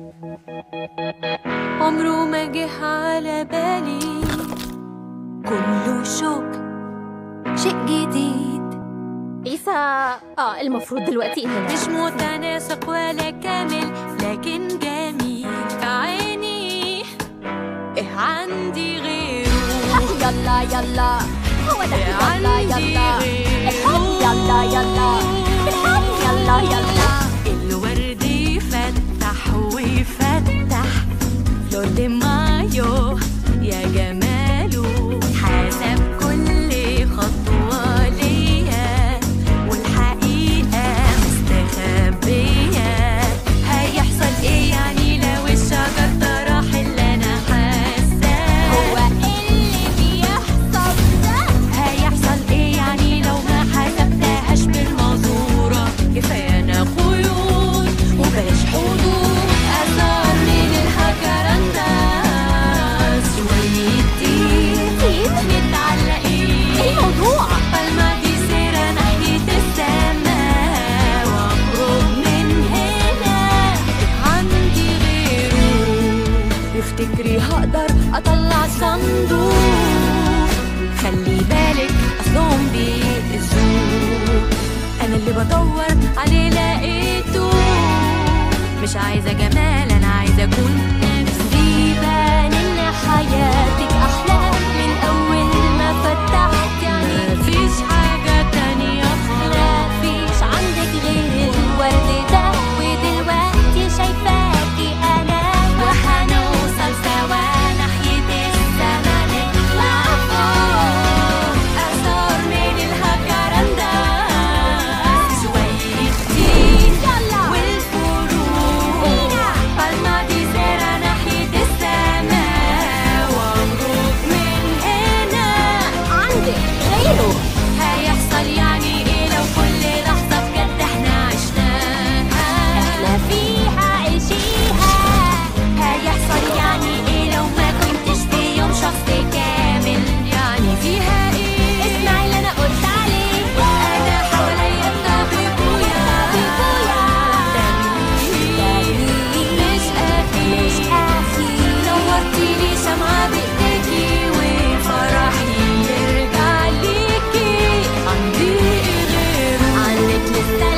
عمره ما جه على بالي كله شوك شيء جديد إيسا آه المفروض دلوقتي إننا مش متناسق ولا كامل لكن جميل في عيني إيه عندي غيره يلا يلا هو ده إيه يلا عندي يلا الحب غيره يلا يلا الحب يلا يلا الورد يفتح ويفتح فلور دي مايو يا جماله حسب كل خطوة ليا والحقيقة مستخبية هيحصل ايه يعني لو الشجر ده راح اللي انا حاساه هو إيه اللي بيحصل ده هيحصل ايه يعني لو ما حسبناهاش بالمزورة كفاية انا قيود وبلاش حدود اثار من الهكرندا شوية تيت متعلقين الموضوع بالما دي سيرة ناحية السماء واخرج من هنا عندي غيره تفتكري هقدر اطلع صندوق خلي بالك اصلهم بيأذوك انا اللي بدور عليه لقيته مش عايزه جمال انا عايزه اكون نفسي بان ان حياتك احلى من اول ما فتحت يعني مفيش حاجه تانية خلاص مفيش عندك غير الورد ده ودلوقتي شايفاكي أنا وهنوصل سوا ناحية السما نطلع فوق آثار من الهكرندا شوية تين يلا والفروق بالما دي سيرة ناحية السما واخرج من هنا عندك غيره هيحصل يعني ايه لو كل لحظة بجد احنا عشناها احنا فيها عيشيها هيحصل يعني ايه لو ما كنتش في يوم شخص كامل يعني فيها ايه اسمعي اللي أنا قلت عليه انا حواليا بتابيبويا بيبويا. مش اكيد مش أكيد نورتي لي شمعة بايديكي وفرحي يرجع ليكي عندي إيه غيره عندك لسه